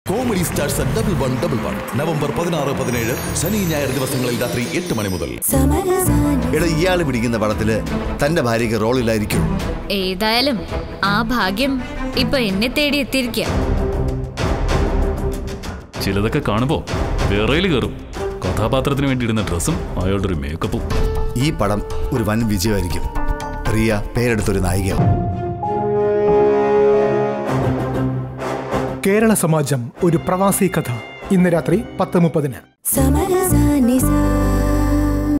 comedy stars double one double one November പതിനാറ് പതിനേഴ് ശനി ഞായർ ദിവസങ്ങളിൽ രാത്രി എട്ട് മണി മുതൽ എടാ ഇയാള് പിടിക്കുന്ന പടത്തില് തന്റെ ഭാര്യയ്ക്ക് റോളില്ലായിരിക്കും ഏതായാലും ആ ഭാഗ്യം ഇപ്പൊ എന്നെ തേടി എത്തിയിരിക്കുക ചിലതൊക്കെ കാണുമ്പോ വിറയിൽ കയറും കഥാപാത്രത്തിന് വേണ്ടി ഇടുന്ന ഡ്രസ്സും അയാളുടെ ഒരു മേക്കപ്പും ഈ പടം ഒരു വൻ വിജയമായിരിക്കും റിയ പേരെടുത്തൊരു നായിക കേരള സമാജം ഒരു പ്രവാസി കഥ ഇന്ന് രാത്രി പത്ത് മുപ്പതിന് സമരസാ